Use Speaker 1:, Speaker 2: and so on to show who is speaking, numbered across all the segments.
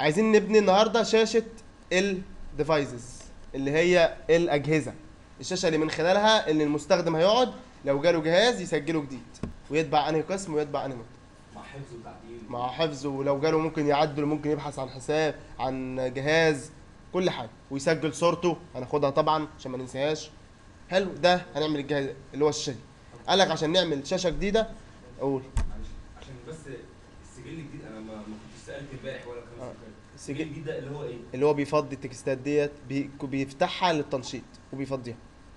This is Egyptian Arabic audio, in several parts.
Speaker 1: عايزين نبني النهارده شاشه الديفايسز اللي هي الاجهزه الشاشه اللي من خلالها ان المستخدم هيقعد لو جاله جهاز يسجله جديد ويتبع انهي قسم ويتبع انهي منطقه
Speaker 2: مع حفظ وتعديل
Speaker 1: مع حفظه ولو جاله ممكن يعدل ممكن يبحث عن حساب عن جهاز كل حاجه ويسجل صورته هناخدها طبعا عشان ما ننساهاش حلو ده هنعمل الجهاز اللي هو الشاشه دي. قال لك عشان نعمل شاشه جديده اقول
Speaker 2: معلش عشان بس السجل الجديد انا ما ما كنتش سالت امبارح ولا خمس
Speaker 1: آه.
Speaker 2: دقايق السجل
Speaker 1: السجل
Speaker 2: الجديد ده اللي هو ايه؟
Speaker 1: اللي هو بيفضي التكستات ديت بي- بيفتحها للتنشيط وبيفضيها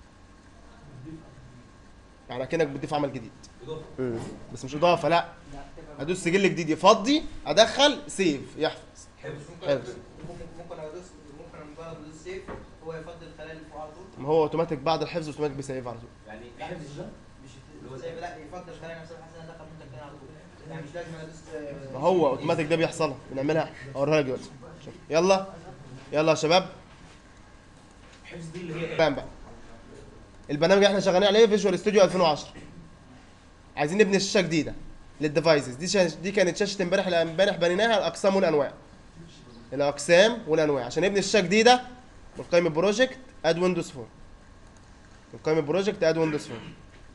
Speaker 1: يعني كأنك بتضيف عمل جديد
Speaker 2: اضافه
Speaker 1: بس مش اضافه لا ادوس سجل جديد يفضي ادخل سيف يحفظ
Speaker 2: حفظ
Speaker 1: حفظ
Speaker 3: ممكن ممكن ادوس ممكن أنا مجرد ادوس سيف هو يفضل الخلايا اللي فوق على طول
Speaker 1: ما هو اوتوماتيك بعد الحفظ اوتوماتيك بيسيف على طول
Speaker 2: يعني ايه حفظ ده؟
Speaker 3: مش
Speaker 2: اللي هو
Speaker 3: سيف لا يفضل الخلايا نفسها بحيث ان انا ادخل منتج تاني على طول يعني مش لازم ادوس آه،
Speaker 1: ما هو اوتوماتيك ده بيحصلها بنعملها اوريها لك دلوقتي شوف. يلا يلا يا شباب
Speaker 2: حفظ دي اللي هي ايه؟
Speaker 1: فاهم بقى البرنامج اللي احنا شغالين عليه فيجوال ستوديو 2010 عايزين نبني شاشه جديده للديفايسز دي شاش دي كانت شاشه امبارح اللي امبارح بنيناها الاقسام والانواع الاقسام والانواع عشان نبني شاشه جديده من قائمه بروجكت اد ويندوز فون من قائمه بروجكت اد ويندوز فون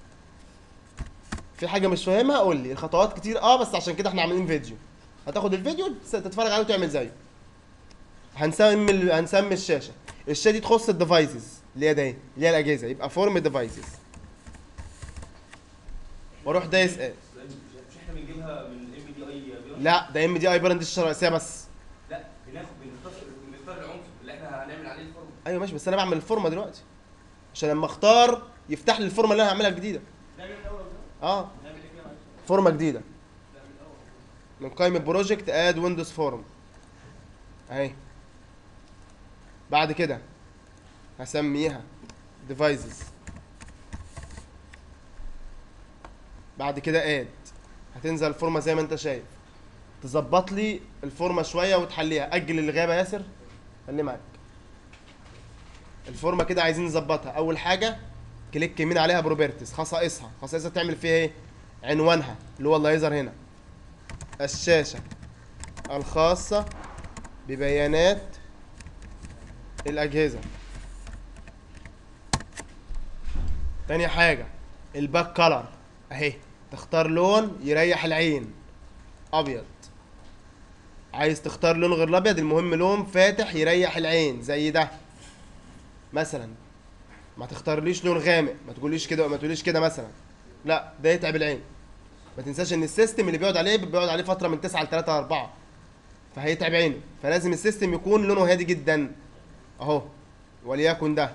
Speaker 1: في حاجه مش فاهمها قول لي الخطوات كتير اه بس عشان كده احنا عاملين فيديو هتاخد الفيديو تتفرج عليه وتعمل زيه هنسمي ال- هنسمي الشاشه الشاشه دي تخص الديفايسز اللي هي ده اللي هي الاجهزه يبقى فورم ديفايسز واروح دايس ايه
Speaker 2: مش احنا بنجيبها من الام دي اي
Speaker 1: لا ده ام دي اي براند الشرع الرئيسيه بس
Speaker 2: لا بناخد بنختار بنختار العنصر اللي احنا هنعمل عليه الفورم
Speaker 1: ايوه ماشي بس انا بعمل الفورمه دلوقتي عشان لما اختار يفتح لي الفورمه اللي انا هعملها الجديده
Speaker 3: نعمل الاول ده
Speaker 1: اه
Speaker 3: نعمل ايه كده معلش؟
Speaker 1: فورمه جديده
Speaker 3: نعمل الاول
Speaker 1: من قائمه بروجكت اد ويندوز فورم اهي بعد كده هسميها ديفايسز بعد كده اد هتنزل الفورمه زي ما انت شايف تظبط لي الفورمه شويه وتحليها اجل اللي غاب يا ياسر خليه معاك الفورمه كده عايزين نظبطها اول حاجه كليك يمين عليها بروبرتيز خصائصها خصائصها تعمل فيها ايه عنوانها اللي هو اللي هيظهر هنا الشاشة الخاصة ببيانات الأجهزة تاني حاجة الباك كلر أهي تختار لون يريح العين أبيض عايز تختار لون غير الأبيض المهم لون فاتح يريح العين زي ده مثلا ما تختارليش لون غامق ما تقوليش كده ما تقوليش كده مثلا لا ده يتعب العين ما تنساش ان السيستم اللي بيقعد عليه بيقعد عليه فتره من 9 ل 3 ل 4 فهيتعب عينه فلازم السيستم يكون لونه هادي جدا اهو وليكن ده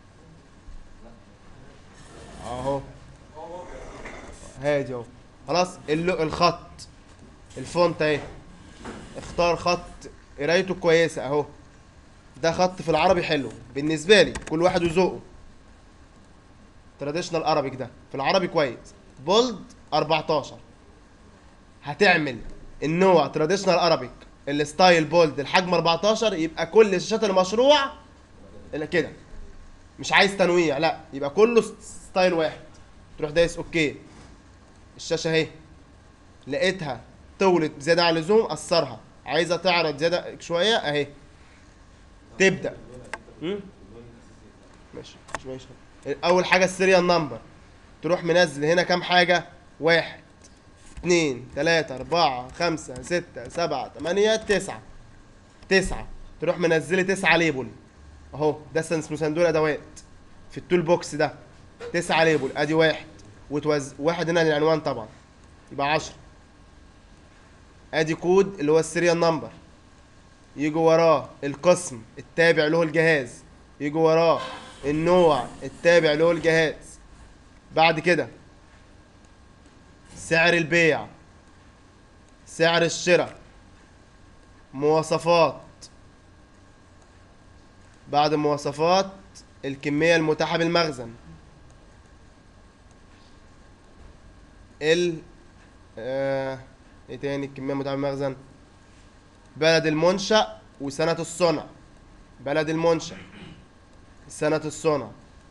Speaker 1: اهو هادي اهو خلاص اللو الخط الفونت اهي اختار خط قرايته كويسه اهو ده خط في العربي حلو بالنسبه لي كل واحد وذوقه تراديشنال ارابيك ده في العربي كويس بولد 14 هتعمل النوع تراديشنال ارابيك الستايل بولد الحجم 14 يبقى كل شاشات المشروع اللي كده مش عايز تنويع لا يبقى كله ستايل واحد تروح دايس اوكي الشاشه اهي لقيتها طولت زياده عن اللزوم قصرها عايزه تعرض زياده شويه اهي تبدا مم؟ ماشي مش ماشي اول حاجه السيريال نمبر تروح منزل هنا كام حاجه واحد اتنين تلاتة أربعة خمسة ستة سبعة تمانية تسعة تسعة تروح منزلي تسعة ليبل اهو ده اسمه صندوق الادوات في التول بوكس ده تسعة ليبل ادي واحد وتوز واحد هنا للعنوان طبعا يبقى عشرة ادي كود اللي هو السيريال نمبر يجي وراه القسم التابع له الجهاز يجي وراه النوع التابع له الجهاز بعد كده سعر البيع سعر الشراء مواصفات بعد المواصفات الكمية المتاحة بالمخزن ال آه... ايه تاني الكمية المتاحة بالمخزن بلد المنشأ وسنة الصنع بلد المنشأ سنة الصنع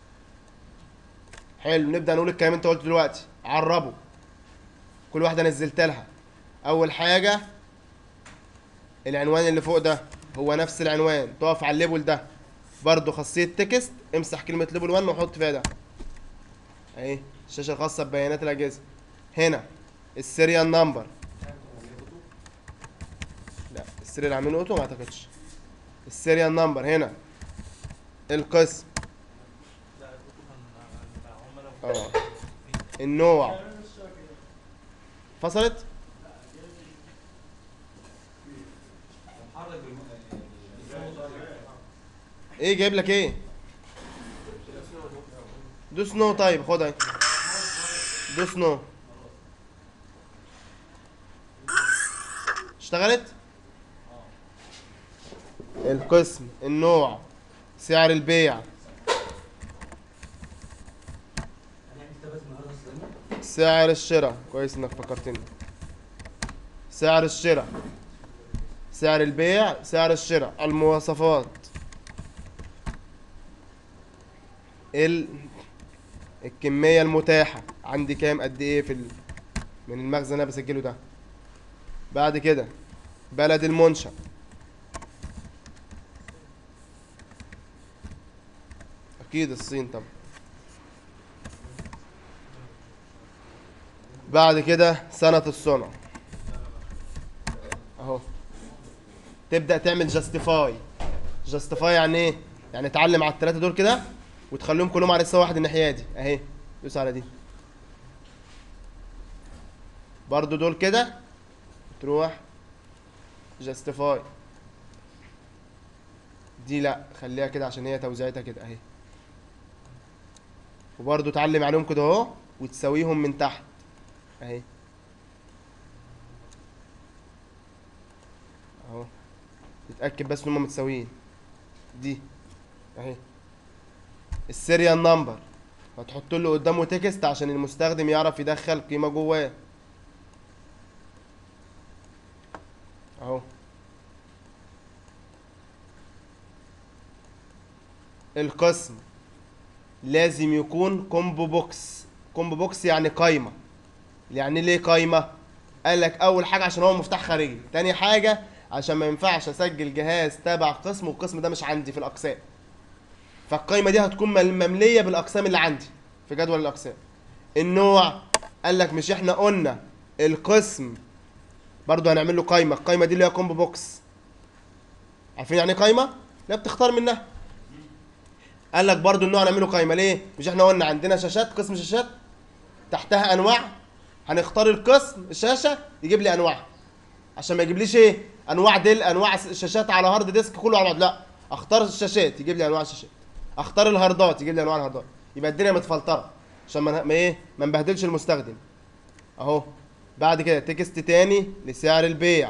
Speaker 1: حلو نبدأ نقول الكلام انت قلته دلوقتي عربه كل واحدة نزلت لها أول حاجة العنوان اللي فوق ده هو نفس العنوان تقف على الليبل ده برضو خاصيه تكست امسح كلمه ليبل 1 وحط فيها ده اهي الشاشه الخاصه ببيانات الاجهزه هنا السيريال نمبر لا السيريال عاملينه اوتو ما اعتقدش السيريال نمبر هنا القسم
Speaker 4: لا الدكتور كان بتاع عملاء
Speaker 1: اه النوع فصلت
Speaker 2: محرك بالم...
Speaker 1: ايه جايب لك ايه دوس نو طيب خد اهي دوس نو اشتغلت القسم النوع سعر البيع سعر الشراء كويس انك فكرتني سعر الشراء سعر البيع سعر الشراء المواصفات ال الكمية المتاحة عندي كام قد ايه في ال... من المخزن اللي انا بسجله ده بعد كده بلد المنشأ اكيد الصين طبعا بعد كده سنة الصنع اهو تبدأ تعمل جاستيفاي جاستيفاي يعني ايه؟ يعني تعلم على الثلاثة دول كده وتخليهم كلهم على لسه واحد الناحية دي اهي دوس على دي برضو دول كده تروح جاستيفاي دي لا خليها كده عشان هي توزيعتها كده اهي وبرضو تعلم عليهم كده اهو وتساويهم من تحت اهي اهو تتاكد بس ان هم متساويين دي اهي السيريال نمبر هتحط له قدامه تكست عشان المستخدم يعرف يدخل قيمه جواه اهو القسم لازم يكون كومبو بوكس كومبو بوكس يعني قايمه يعني ليه قايمه قال لك اول حاجه عشان هو مفتاح خارجي تاني حاجه عشان ما ينفعش اسجل جهاز تابع قسم والقسم ده مش عندي في الاقسام فالقايمه دي هتكون مل- ممليه بالاقسام اللي عندي في جدول الاقسام النوع قال لك مش احنا قلنا القسم برضو هنعمل له قايمه القايمه دي اللي هي كومبو بوكس عارفين يعني ايه قايمه لا بتختار منها قال لك برضو النوع هنعمله قايمه ليه مش احنا قلنا عندنا شاشات قسم شاشات تحتها انواع هنختار القسم الشاشه يجيب لي انواع عشان ما يجيبليش ايه انواع ديل انواع س- الشاشات على هارد ديسك كله على بعض لا اختار الشاشات يجيب لي انواع الشاشات اختار الهاردات يجيب لي انواع الهاردات يبقى الدنيا متفلتره عشان ما ما ايه ما نبهدلش المستخدم اهو بعد كده تكست تاني لسعر البيع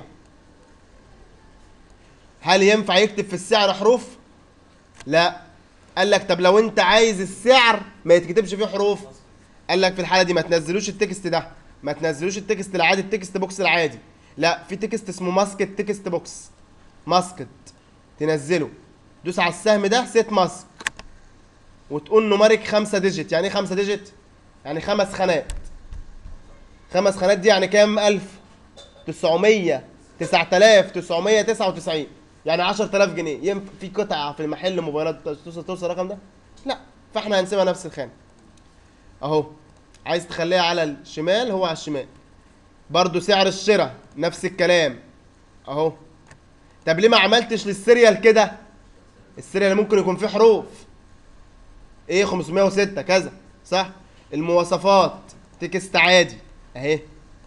Speaker 1: هل ينفع يكتب في السعر حروف لا قال لك طب لو انت عايز السعر ما يتكتبش فيه حروف قال لك في الحاله دي ما تنزلوش التكست ده ما تنزلوش التكست العادي التكست بوكس العادي لا في تكست اسمه ماسكت تكست بوكس ماسكت تنزله دوس على السهم ده سيت ماسك وتقول نمرك خمسة ديجيت يعني ايه خمسة ديجيت يعني خمس خانات خمس خانات دي يعني كام ألف تسعمية تسعة آلاف تسعمية تسعة وتسعين يعني عشرة آلاف جنيه ينفع في قطعة في المحل موبايلات توصل توصل الرقم ده لا فاحنا هنسيبها نفس الخانة اهو عايز تخليها على الشمال هو على الشمال برضو سعر الشراء نفس الكلام اهو طب ليه ما عملتش للسيريال كده السيريال ممكن يكون فيه حروف ايه 506 كذا صح المواصفات تكست عادي اهي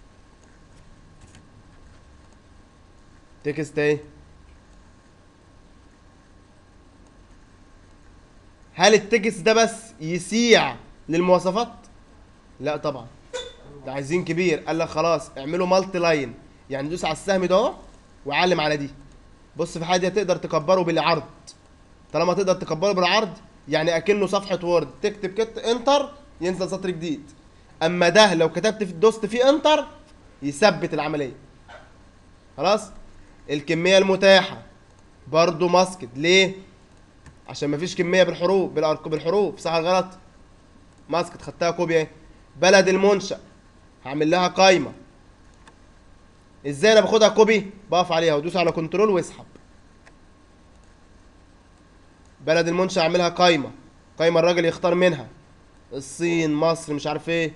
Speaker 1: تكست اهي هل التكست ده بس يسيع للمواصفات لا طبعا ده عايزين كبير قال لك خلاص اعملوا مالتي لاين يعني دوس على السهم ده اهو وعلم على دي بص في حاجه تقدر تكبره بالعرض طالما تقدر تكبره بالعرض يعني اكنه صفحه وورد تكتب كت انتر ينزل سطر جديد اما ده لو كتبت في دوست فيه انتر يثبت العمليه خلاص الكميه المتاحه برضو ماسكت ليه عشان مفيش كميه بالحروف بالأرق- بالحروف صح ولا غلط ماسكت خدتها كوبي اهي بلد المنشأ هعمل لها قايمة ازاي انا باخدها كوبي بقف عليها وادوس على كنترول واسحب بلد المنشأ اعملها قايمة قايمة الراجل يختار منها الصين مصر مش عارف ايه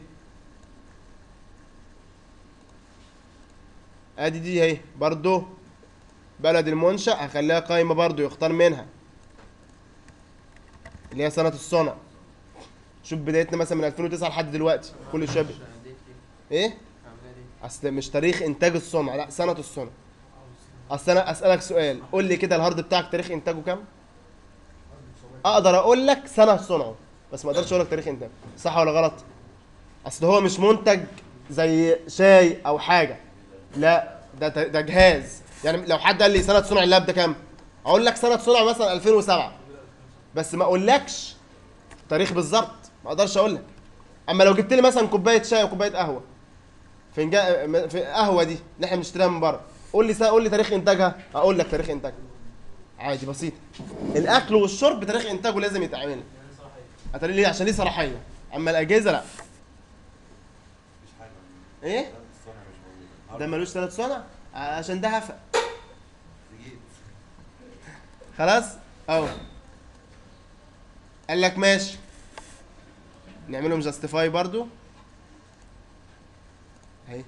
Speaker 1: ادي دي اهي برضو بلد المنشأ هخليها قايمة برضو يختار منها اللي هي سنة الصنع شوف بدايتنا مثلا من 2009 لحد دلوقتي كل شويه ب- ايه اصل مش تاريخ انتاج الصنع لا سنة الصنع اصل انا اسالك سؤال قول لي كده الهارد بتاعك تاريخ انتاجه كام اقدر اقول لك سنة صنعه بس ما اقدرش اقول لك تاريخ انتاجه صح ولا غلط اصل هو مش منتج زي شاي او حاجه لا ده ده جهاز يعني لو حد قال لي سنه صنع اللاب ده كام اقول لك سنه صنع مثلا 2007 بس ما اقولكش تاريخ بالظبط ما اقدرش اقول لك اما لو جبت لي مثلا كوبايه شاي وكوبايه قهوه فنجان في قهوه دي اللي احنا بنشتريها من بره قول لي سنة قول لي تاريخ انتاجها اقول لك تاريخ انتاجها عادي بسيط الاكل والشرب تاريخ انتاجه لازم يتعمل هتقولي ليه عشان ليه صلاحيه اما الاجهزه لا
Speaker 5: مفيش حاجه
Speaker 1: ايه
Speaker 5: الصنع مش موجود
Speaker 1: ده ملوش ثلاث صنع عشان ده هفق
Speaker 5: جيت
Speaker 1: خلاص اهو قال لك ماشي نعملهم جاستيفاي برضو اهي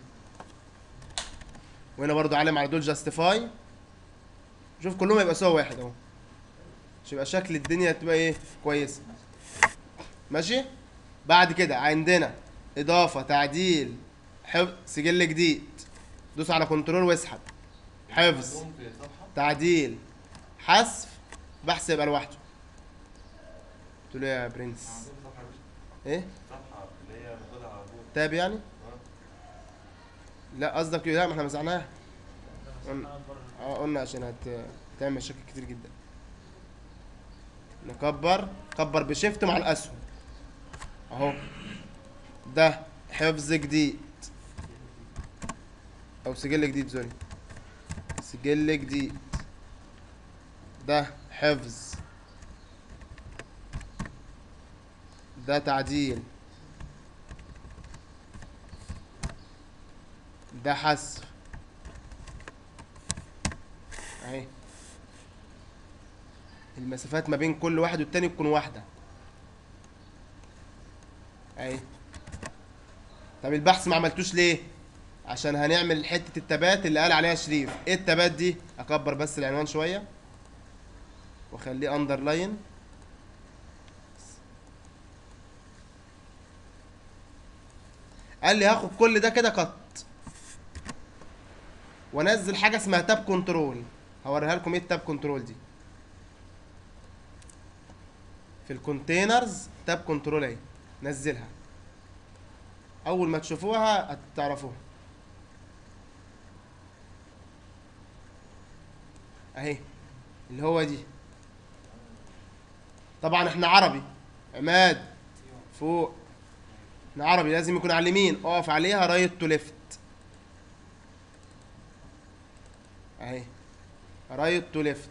Speaker 1: وهنا برضو علم على دول جاستيفاي شوف كلهم يبقى سوا واحد اهو عشان يبقى شكل الدنيا تبقى ايه كويسه ماشي بعد كده عندنا اضافه تعديل حفظ سجل جديد دوس على كنترول واسحب حفظ
Speaker 5: عندهم في صفحه
Speaker 1: تعديل حذف بحث يبقى لوحده قلت له يا برنس
Speaker 5: عندهم صفحه مش
Speaker 1: ايه
Speaker 5: صفحه اللي هي باخدها على طول
Speaker 1: تاب يعني
Speaker 5: اه.
Speaker 1: لا قصدك لا ما احنا مسحناها قلنا اه قلنا عشان هت... هتعمل مشاكل كتير جدا نكبر كبر بشيفت مع الاسهم اهو ده حفظ جديد او سجل جديد سوري سجل جديد ده حفظ ده تعديل ده حذف اهي المسافات ما بين كل واحد والتاني تكون واحدة اهي طب البحث ما عملتوش ليه عشان هنعمل حتة التبات اللي قال عليها شريف ايه التبات دي اكبر بس العنوان شوية واخليه اندرلاين قال لي هاخد كل ده كده قط وانزل حاجه اسمها تاب كنترول هوريها لكم ايه التاب كنترول دي في الكونتينرز تاب كنترول اهي نزلها اول ما تشوفوها هتعرفوها اهي اللي هو دي طبعا احنا عربي عماد فوق احنا عربي لازم يكون على اليمين اقف عليها رايت تو ليفت اهي رايت تو ليفت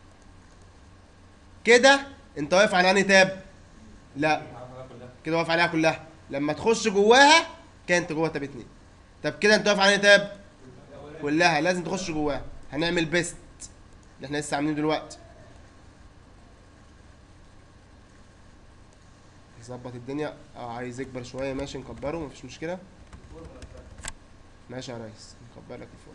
Speaker 1: كده انت واقف على انهي تاب لا كده واقف عليها كلها لما تخش جواها كانت جوه تاب اتنين طب كده انت واقف على انهي تاب كلها لازم تخش جواها هنعمل بيست اللي احنا لسه عاملينه دلوقتي نظبط الدنيا اه عايز يكبر شويه ماشي نكبره مفيش مشكله ماشي يا ريس نكبر لك الفول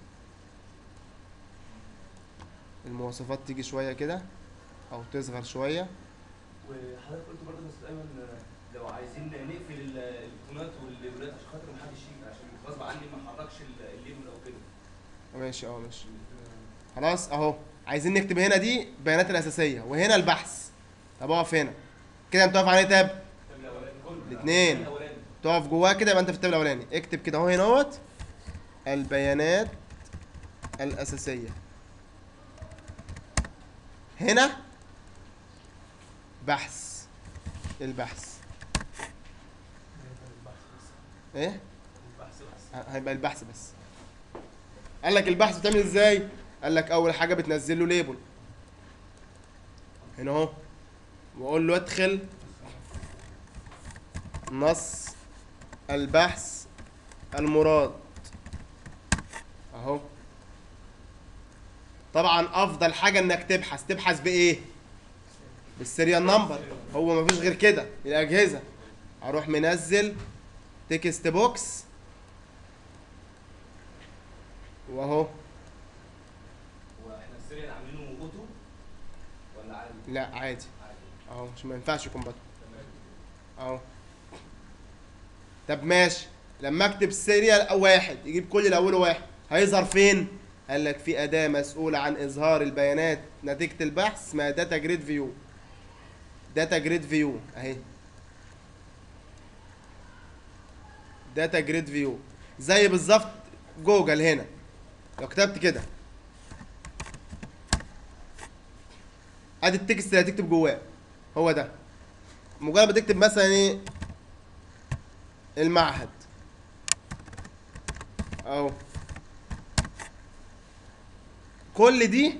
Speaker 1: المواصفات تيجي شويه كده او تصغر شويه
Speaker 2: وحضرتك قلت برضه يا استاذ ايمن آه، لو عايزين نقفل ال- البطونات والليبلات عشان خاطر محدش يجي عشان غصب عني ما احركش ال- الليبل او كده
Speaker 1: ماشي اه ماشي خلاص اهو عايزين نكتب هنا دي البيانات الاساسيه وهنا البحث طب اقف هنا كده انت واقف على أي تاب
Speaker 2: التاب الاولاني كله
Speaker 1: الاتنين.
Speaker 2: التاب الأولاني.
Speaker 1: تقف جواه كده يبقى انت في التاب الاولاني اكتب كده اهو هنا اهوت البيانات الاساسيه هنا بحث البحث ايه ه- هيبقى البحث بس قال لك البحث بتعمل ازاي قال لك اول حاجه بتنزل له ليبل هنا اهو واقول له ادخل نص البحث المراد اهو اهو طبعا افضل حاجه انك تبحث تبحث بايه بالسيريال نمبر هو مفيش غير كده الاجهزه اروح منزل تكست بوكس واهو
Speaker 2: واحنا السيريال عاملينه اوتو ولا عادي؟
Speaker 1: لا عادي
Speaker 2: عادي
Speaker 1: اهو مش ما ينفعش يكون بطل
Speaker 2: تمام
Speaker 1: اهو طب ماشي لما اكتب سيريال واحد يجيب كل اللي اوله واحد هيظهر فين قال لك في اداه مسؤوله عن اظهار البيانات نتيجه البحث اسمها داتا جريد فيو داتا جريد فيو اهي داتا جريد فيو زي بالظبط جوجل هنا لو كتبت كده ادي التكست اللي هتكتب جواه هو ده مجرد ما تكتب مثلا ايه المعهد اهو كل دي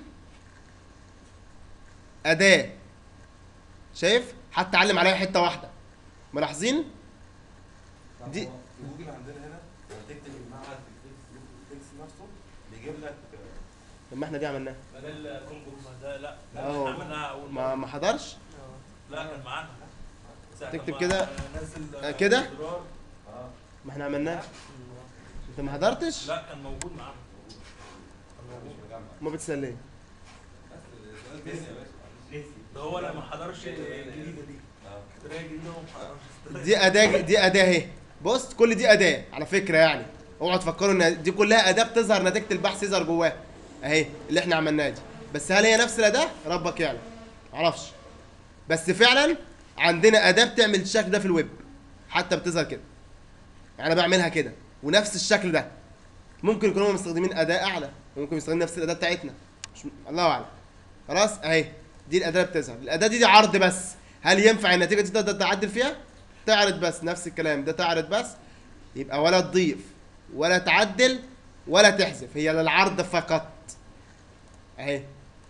Speaker 1: اداه شايف حتى علم عليها حته واحده ملاحظين
Speaker 5: طب
Speaker 1: دي-
Speaker 5: هو في جوجل عندنا هنا لما تكتب المعهد في التكست التكست نفسه بيجيب لك آه،
Speaker 1: لما احنا دي عملناها
Speaker 2: ما ده الكومبو
Speaker 4: ما ده لا
Speaker 1: أهو.
Speaker 4: احنا عملناها اول
Speaker 1: ما
Speaker 4: مرة.
Speaker 1: ما حضرش
Speaker 4: لا كان معانا ساعة
Speaker 1: تكتب
Speaker 4: ما
Speaker 1: كده.
Speaker 4: نزل
Speaker 1: آه، كده؟
Speaker 4: زرار.
Speaker 5: اه
Speaker 1: ما احنا عملناها انت ما حضرتش
Speaker 4: لا كان موجود معانا
Speaker 5: انا مش مجمع
Speaker 1: ما بتسليه
Speaker 5: بس السؤال تاني يا باشا
Speaker 4: ده هو اللي ما حضرش الجديدة دي
Speaker 5: اه
Speaker 4: الطريقة الجديدة هو ما حضرش
Speaker 1: دي اداه دي اداه اهي بص كل دي اداه على فكره يعني اوعوا تفكروا ان دي كلها اداه بتظهر نتيجه البحث يظهر جواها اهي اللي احنا عملناها دي بس هل هي نفس الاداه ربك يعلم معرفش بس فعلا عندنا اداه بتعمل الشكل ده في الويب حتى بتظهر كده يعني انا بعملها كده ونفس الشكل ده ممكن يكونوا هم مستخدمين اداه اعلى ممكن يستخدموا نفس الاداه بتاعتنا مش الله اعلم خلاص اهي دي الاداه اللي بتظهر الاداه دي, دي عرض بس هل ينفع النتيجه دي تقدر تعدل فيها تعرض بس نفس الكلام ده تعرض بس يبقى ولا تضيف ولا تعدل ولا تحذف هي للعرض فقط اهي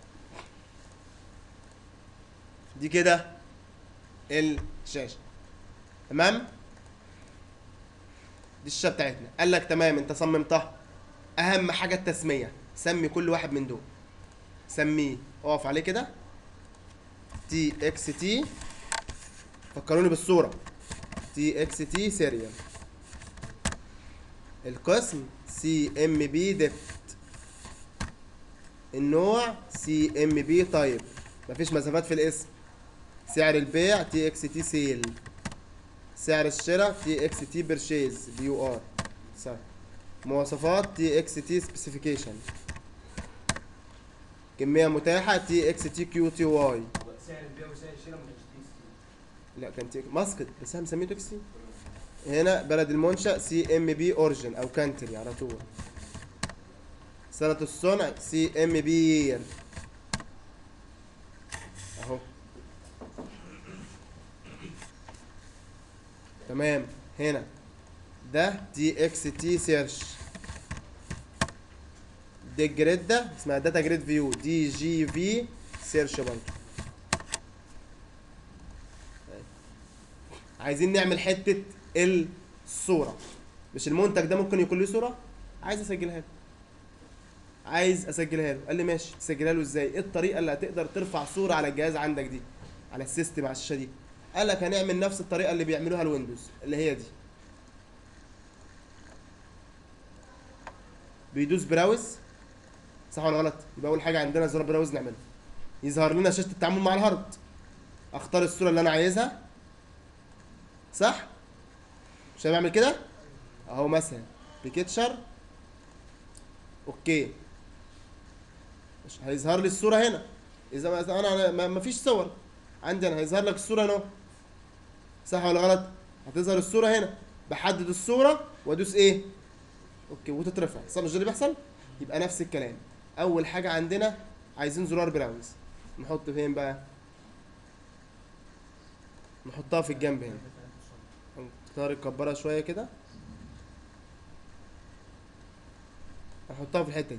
Speaker 1: دي كده الشاشه تمام دي الشاشه بتاعتنا قال لك تمام انت صممتها اهم حاجه التسميه سمي كل واحد من دول سميه اقف عليه كده تي اكس تي فكروني بالصوره تي اكس تي سيريال القسم سي ام بي ديبت النوع سي ام بي تايب مفيش مسافات في الاسم سعر البيع تي اكس تي سيل سعر الشراء تي اكس تي بيرشيز بي يو ار صح مواصفات تي اكس تي سبيسيفيكيشن كمية متاحة تي اكس تي كيو تي واي
Speaker 2: هو سعر البيع وسعر الشراء ما كانش تي
Speaker 1: لا كان تي ماسكت بس احنا مسميه تكسي هنا بلد المنشأ سي ام بي اوريجن او كانتري على طول سنة الصنع سي ام بي يير اهو تمام هنا ده دي اكس تي سيرش دي الجريد ده اسمها داتا جريد فيو دي جي في سيرش برضه عايزين نعمل حته الصوره مش المنتج ده ممكن يكون له صوره عايز اسجلها له عايز اسجلها له قال لي ماشي تسجلها له ازاي ايه الطريقه اللي هتقدر ترفع صوره على الجهاز عندك دي على السيستم على الشاشه دي قال لك هنعمل نفس الطريقه اللي بيعملوها الويندوز اللي هي دي بيدوس براوز صح ولا غلط يبقى اول حاجه عندنا زرار براوز نعمله يظهر لنا شاشه التعامل مع الهارد اختار الصوره اللي انا عايزها صح مش انا بعمل كده اهو مثلا بيكتشر اوكي مش هيظهر لي الصوره هنا اذا ما إذا انا ما- ما فيش صور عندي انا هيظهر لك الصوره هنا أهو. صح ولا غلط هتظهر الصوره هنا بحدد الصوره وادوس ايه اوكي وتترفع صح مش ده اللي بيحصل يبقى نفس الكلام اول حاجه عندنا عايزين زرار براوز نحط فين بقى نحطها في الجنب هنا نختار الكبارة شوية كده احطها في الحتة دي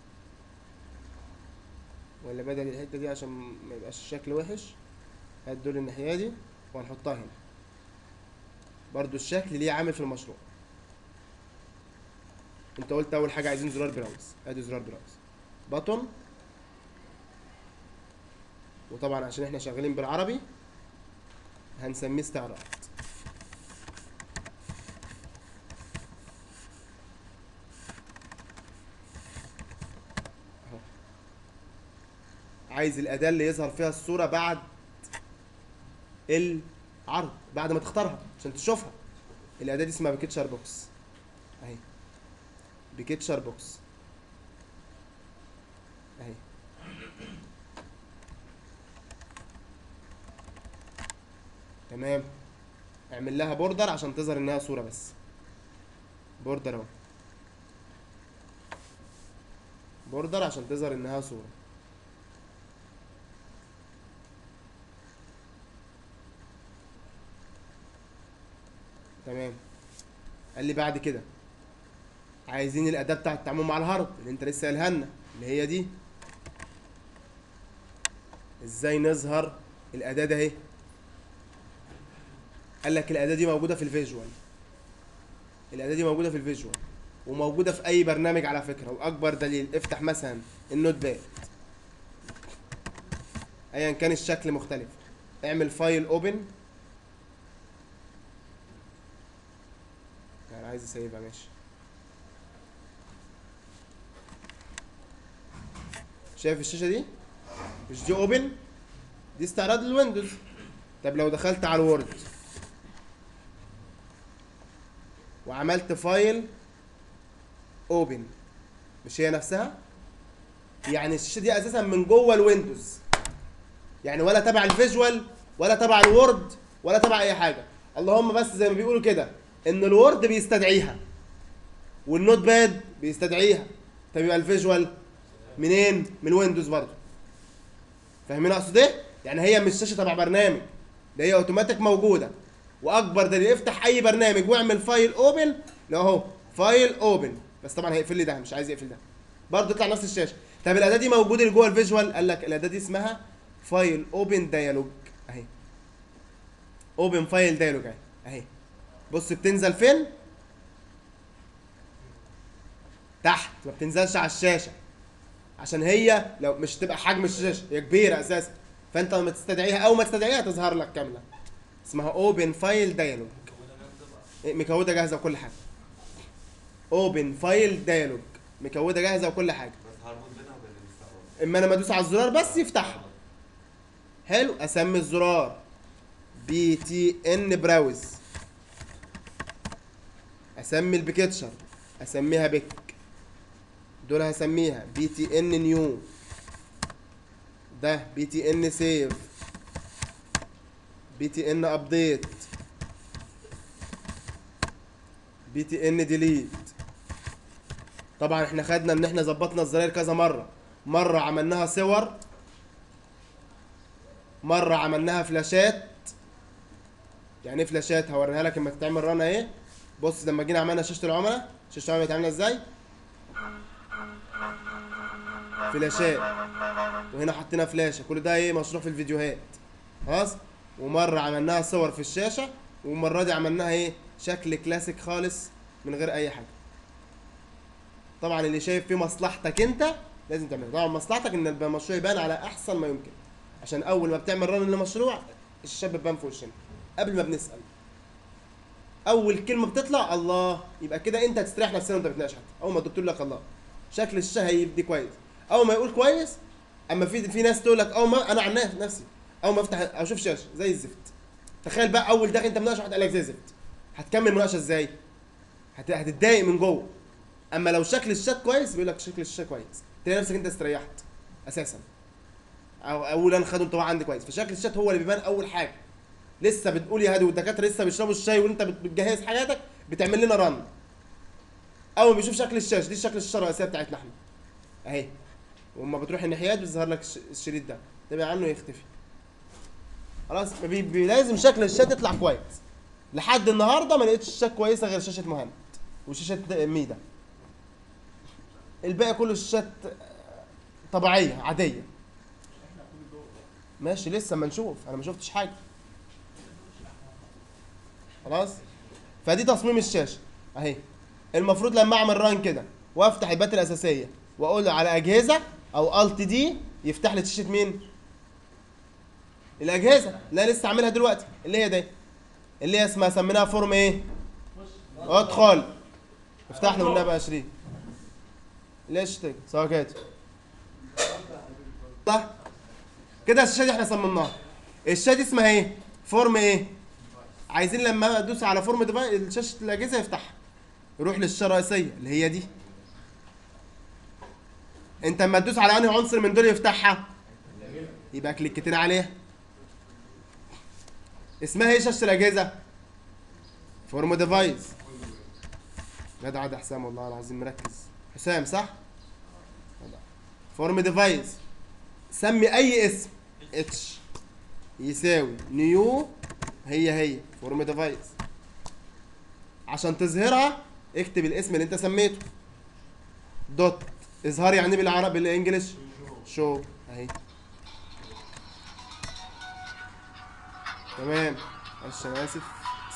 Speaker 1: ولا بدل الحتة دي عشان ما يبقاش الشكل وحش هات دول الناحية دي وهنحطها هنا برضو الشكل ليه عامل في المشروع انت قلت اول حاجه عايزين زرار براوز ادي زرار براوز بطن وطبعا عشان احنا شغالين بالعربي هنسميه استعراض أهو. عايز الاداه اللي يظهر فيها الصوره بعد العرض بعد ما تختارها عشان تشوفها الاداه دي اسمها بيكتشر بوكس اهي بيكتشر بوكس اهي تمام اعمل لها بوردر عشان تظهر انها صوره بس بوردر اهو بوردر عشان تظهر انها صوره تمام قال لي بعد كده عايزين الاداه بتاعه التعامل مع الهارد اللي انت لسه قايلها لنا اللي هي دي ازاي نظهر الاداه ده اهي قال لك الاداه دي موجوده في الفيجوال الاداه دي موجوده في الفيجوال وموجوده في اي برنامج على فكره واكبر دليل افتح مثلا النوت باد ايا كان الشكل مختلف اعمل فايل اوبن يعني عايز اسيبها ماشي شايف الشاشه دي مش دي اوبن دي استعراض للويندوز طب لو دخلت على الوورد وعملت فايل اوبن مش هي نفسها يعني الشاشه دي اساسا من جوه الويندوز يعني ولا تبع الفيجوال ولا تبع الوورد ولا تبع اي حاجه اللهم بس زي ما بيقولوا كده ان الوورد بيستدعيها والنوت باد بيستدعيها طب يبقى الفيجوال منين من الويندوز برضه فاهمين اقصد ايه يعني هي مش شاشه تبع برنامج ده هي اوتوماتيك موجوده واكبر دليل افتح اي برنامج واعمل فايل اوبن لو اهو فايل اوبن بس طبعا هيقفل لي ده مش عايز يقفل ده برضه يطلع نفس الشاشه طب الاداه دي موجوده اللي جوه الفيجوال قال لك الاداه دي اسمها فايل اوبن ديالوج اهي اوبن فايل ديالوج اهي اهي بص بتنزل فين تحت ما بتنزلش على الشاشه عشان هي لو مش تبقى حجم الشاشه هي كبيره اساسا فانت لما تستدعيها او ما تستدعيها تظهر لك كامله اسمها اوبن فايل ديالوج مكوده جاهزه وكل حاجه اوبن فايل ديالوج مكوده جاهزه وكل حاجه
Speaker 5: بس هربط بينها وبين الاستعراض
Speaker 1: اما انا ما ادوس على الزرار بس يفتحها حلو اسمي الزرار بي تي ان براوز اسمي البيكتشر اسميها بيك دول هسميها بي تي ان نيو ده بي تي ان سيف بي تي ان ابديت بي تي ان ديليت طبعا احنا خدنا ان احنا ظبطنا الزراير كذا مره مره عملناها صور مره عملناها فلاشات يعني ايه فلاشات هوريها لك لما تتعمل رنا ايه بص لما جينا عملنا شاشه العملاء شاشه العملاء بتعملها ازاي فلاشات وهنا حطينا فلاشه كل ده ايه مشروع في الفيديوهات خلاص ومره عملناها صور في الشاشه والمره دي عملناها ايه شكل كلاسيك خالص من غير اي حاجه طبعا اللي شايف فيه مصلحتك انت لازم تعملها طبعا مصلحتك ان المشروع يبان على احسن ما يمكن عشان اول ما بتعمل رن لمشروع الشاب بتبان في وشنا قبل ما بنسال اول كلمه بتطلع الله يبقى كده انت هتستريح نفسيا وانت بتناقش حد اول ما الدكتور يقول لك الله شكل الشاشه هيبدي كويس اول ما يقول كويس اما في في ناس تقول لك اول ما انا عن نفسي اول ما افتح اشوف شاشه زي الزفت تخيل بقى اول داخل انت مناقشه واحد قال لك زي الزفت هتكمل مناقشه ازاي هت... هتتضايق من جوه اما لو شكل الشات كويس بيقول لك شكل الشاشه كويس تلاقي نفسك انت استريحت اساسا او اول انا خدوا انطباع عندي كويس فشكل الشات هو اللي بيبان اول حاجه لسه بتقول يا هادي والدكاتره لسه بيشربوا الشاي وانت بت- بتجهز حاجاتك بتعمل لنا رن اول ما بيشوف شكل الشاشه دي شكل الشاشه الرئيسيه بتاعتنا احنا اهي واما بتروح الناحيات بيظهر لك الش- الشريط ده تبعد عنه يختفي خلاص بي بي لازم شكل الشات يطلع كويس لحد النهارده ما لقيتش شاشات كويسه غير شاشه مهند وشاشه ميدا الباقي كله شاشات طبيعيه عاديه ماشي لسه ما نشوف انا ما شفتش حاجه خلاص فدي تصميم الشاشه اهي المفروض لما اعمل ران كده وافتح البات الاساسيه واقول له على اجهزه او الت دي يفتح لي شاشه مين الاجهزه اللي انا لسه عاملها دلوقتي اللي هي دي اللي هي اسمها سميناها فورم ايه ادخل افتح له والنبي 20 ليش تك سوا كده صح كده الشاشه دي احنا صممناها الشاشه دي اسمها ايه فورم ايه عايزين لما ادوس على فورم ديفايس شاشه الاجهزه يفتحها يروح للشاشه الرئيسيه اللي هي دي انت لما تدوس على انهي عنصر من دول يفتحها يبقى كليكتين عليها اسمها ايه شاشه الاجهزه فورم ديفايس جدع ده حسام والله العظيم مركز حسام صح جدع. فورم ديفايس سمي اي اسم اتش يساوي نيو هي هي فورم ديفايس عشان تظهرها اكتب الاسم اللي انت سميته دوت اظهار يعني بالعربي بالانجلش شو اهي تمام معلش انا اسف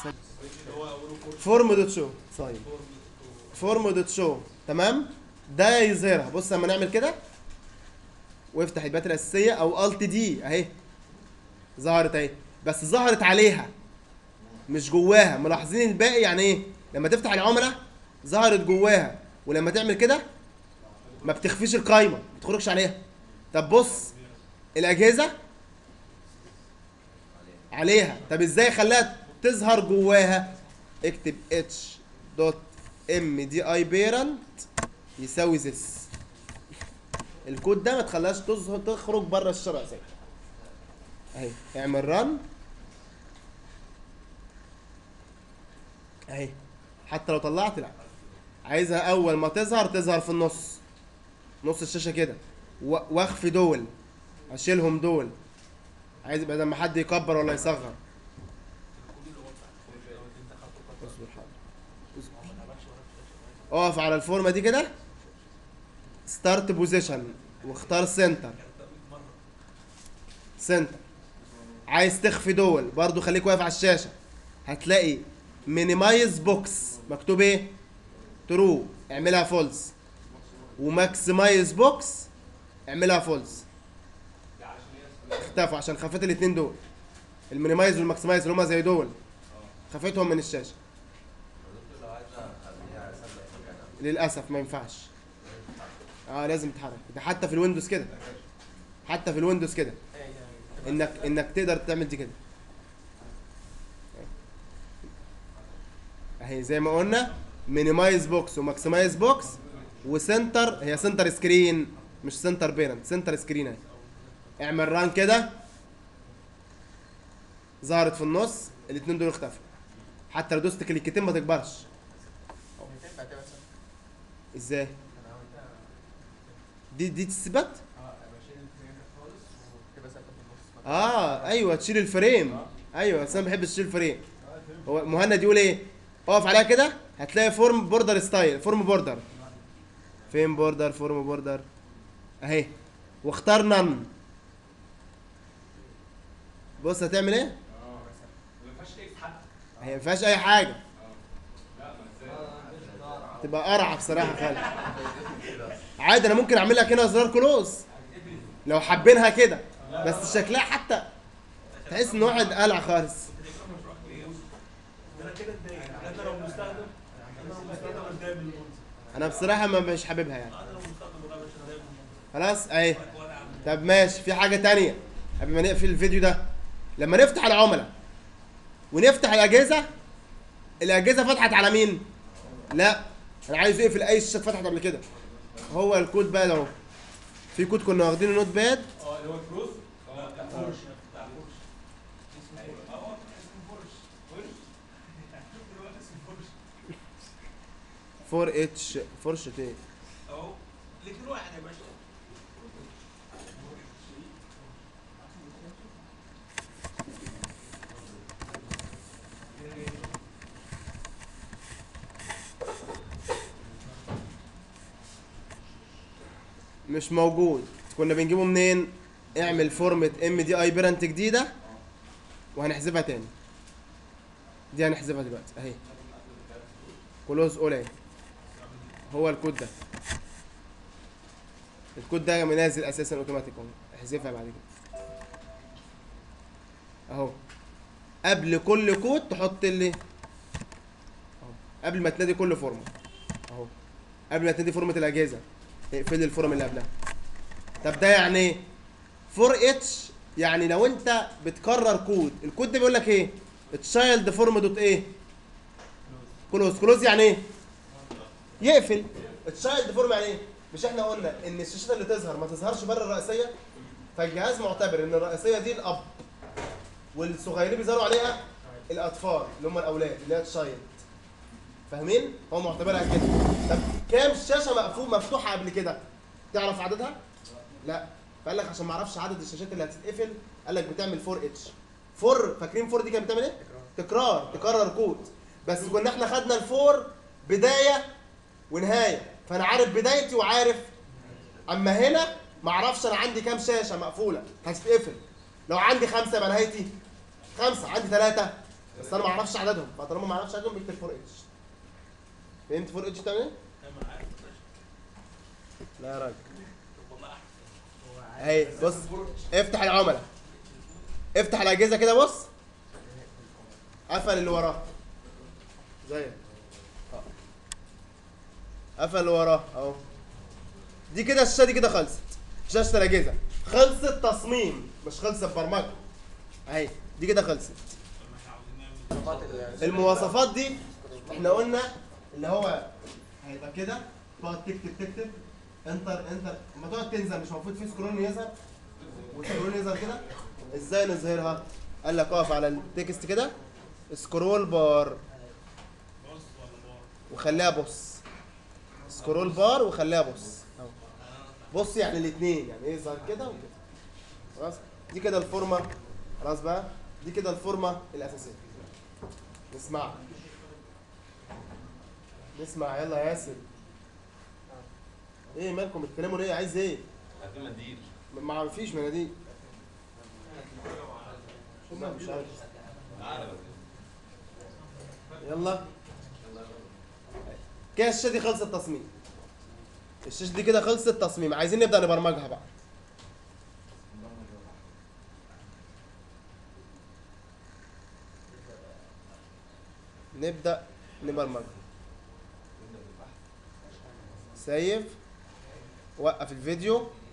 Speaker 1: فورم دوت شو صايم فورم دوت شو تمام ده يظهرها بص لما نعمل كده وافتح البات الاساسيه او الت دي اهي ظهرت اهي بس ظهرت عليها مش جواها ملاحظين الباقي يعني ايه لما تفتح العمله ظهرت جواها ولما تعمل كده ما بتخفيش القايمه ما بتخرجش عليها طب بص الاجهزه عليها طب ازاي خلاها تظهر جواها اكتب اتش دوت ام دي اي بيرنت يساوي this الكود ده ما تخليهاش تظهر تخرج بره الشرع زي اهي اعمل رن اهي حتى لو طلعت لا عايزها اول ما تظهر تظهر في النص نص الشاشه كده و- واخفي دول اشيلهم دول عايز يبقى لما حد يكبر ولا يصغر اصبر حاضر اصبر. اقف على الفورمه دي كده ستارت بوزيشن واختار سنتر سنتر عايز تخفي دول برضو خليك واقف على الشاشه هتلاقي مينيمايز بوكس مكتوب ايه ترو اعملها فولس وماكسمايز بوكس اعملها فولس اختفوا عشان خفيت الاتنين دول المينيمايز والماكسمايز اللي هما زي دول خفيتهم من الشاشه
Speaker 5: لو عايزة اخليها اسابق مكانها
Speaker 1: للاسف ما ينفعش اه لازم تتحرك ده حتى في الويندوز كده حتى في الويندوز كده انك انك تقدر تعمل دي كده اهي زي ما قلنا مينيمايز بوكس وماكسمايز بوكس وسنتر هي سنتر سكرين مش سنتر بيرنت سنتر سكرين اهي اعمل ران كده ظهرت في النص الاتنين دول اختفوا حتى لو دوست كليكتين ما تكبرش
Speaker 3: تنفع تبقى سنة.
Speaker 1: ازاي
Speaker 3: انا عملتها
Speaker 1: دي دي تثبت
Speaker 3: اه بشيل الفريم خالص وتبقى ثابته في النص
Speaker 1: اه ايوه تشيل الفريم ايوه بس انا ما بحبش اشيل الفريم هو مهند يقول ايه اقف عليها كده هتلاقي فورم بوردر ستايل فورم بوردر فين بوردر فورم بوردر اهي واختار نن بص هتعمل ايه
Speaker 2: ما ينفعش تكتب حتى
Speaker 1: هي ما فيهاش اي حاجه تبقى قرعه بصراحه خالص عادي انا ممكن اعمل لك هنا زرار كلوز لو حابينها كده بس شكلها حتى تحس ان واحد قلع خالص
Speaker 4: انا كده اتضايق انا لو مستخدم انا لو مستخدم اتضايق من المنظر
Speaker 1: انا بصراحه ما مش حاببها يعني
Speaker 4: انا لو مستخدم والله مش هتضايق من المنظر
Speaker 1: خلاص اهي
Speaker 4: ولا عم
Speaker 1: طب ماشي في حاجه تانية قبل ما نقفل الفيديو ده لما نفتح العملاء ونفتح الاجهزه الاجهزه فتحت على مين لا انا عايز يقفل اي شاشه فتحت قبل كده هو الكود بقى اهو في كود كنا واخدينه نوت باد
Speaker 2: اه اللي هو الفلوس
Speaker 4: اه بتاع فورش بتاع فورش اسمه اه اسمه فورش فورش شفت دلوقتي اسمه فورش
Speaker 1: 4 اتش فرشه ايه
Speaker 4: اهو الاثنين واحد يا باشا
Speaker 1: مش موجود كنا بنجيبه منين اعمل فورمة ام دي اي بيرنت جديده وهنحذفها تاني دي هنحذفها دلوقتي اهي كلوز اول اهي هو الكود ده الكود ده منازل اساسا اوتوماتيك اهو احذفها بعد كده اهو قبل كل كود تحط اللي اهو قبل ما تنادي كل فورمه اهو قبل ما تنادي فورمه الاجهزه اقفل الفورم اللي قبلها طب ده يعني ايه فور اتش يعني لو انت بتكرر كود الكود ده بيقول لك ايه تشايلد فورم دوت ايه كلوز كلوز يعني ايه يقفل التشايلد فورم يعني ايه مش احنا قلنا ان الشاشات اللي تظهر ما تظهرش بره الرئيسيه فالجهاز معتبر ان الرئيسيه دي الاب والصغيرين بيظهروا عليها الاطفال اللي هم الاولاد اللي هي تشايلد فاهمين هو معتبرها كده طب كام شاشه مقفول مفتوحه قبل كده تعرف عددها لا فقال لك عشان ما اعرفش عدد الشاشات اللي هتتقفل قال لك بتعمل 4 اتش 4 فاكرين 4 دي كانت بتعمل ايه تكرار تكرر كود بس كنا احنا خدنا الفور بدايه ونهايه فانا عارف بدايتي وعارف اما هنا ما اعرفش انا عندي كام شاشه مقفوله هتتقفل لو عندي خمسه يبقى نهايتي خمسه عندي ثلاثه بس انا ما اعرفش عددهم فطالما ما اعرفش عددهم بكتب 4 اتش فهمت 4 اتش بتعمل ايه؟
Speaker 4: انا عارف
Speaker 1: لا يا راجل
Speaker 4: والله احسن
Speaker 1: اهي بص افتح العملاء افتح الاجهزه كده بص قفل اللي وراه زي قفل اللي وراه اهو دي كده الشاشه دي كده خلصت شاشه الاجهزه خلصت تصميم مش خلصت برمجه اهي دي كده خلصت المواصفات دي احنا قلنا اللي هو هيبقى كده تقعد تكتب تكتب انتر انتر لما تقعد تنزل مش المفروض في سكرول يظهر والسكرول يظهر كده ازاي نظهرها قال لك اقف على التكست كده سكرول بار
Speaker 4: بص ولا بار
Speaker 1: وخليها بص سكرول بار وخليها بص اهو بص يعني الاثنين يعني ايه يظهر كده وكده خلاص دي كده الفورمه خلاص بقى دي كده الفورمه الاساسيه نسمع نسمع يلا يا ياسر ايه مالكم بتتكلموا ليه عايز ايه
Speaker 5: عايزين منديل
Speaker 1: ما فيش مناديل لا مش عارف
Speaker 5: تعالى بس
Speaker 1: يلا كده الشاشه دي خلصت تصميم الشاشه دي كده خلصت تصميم عايزين نبدا نبرمجها بقى نبدا نبرمجها سيف وقف الفيديو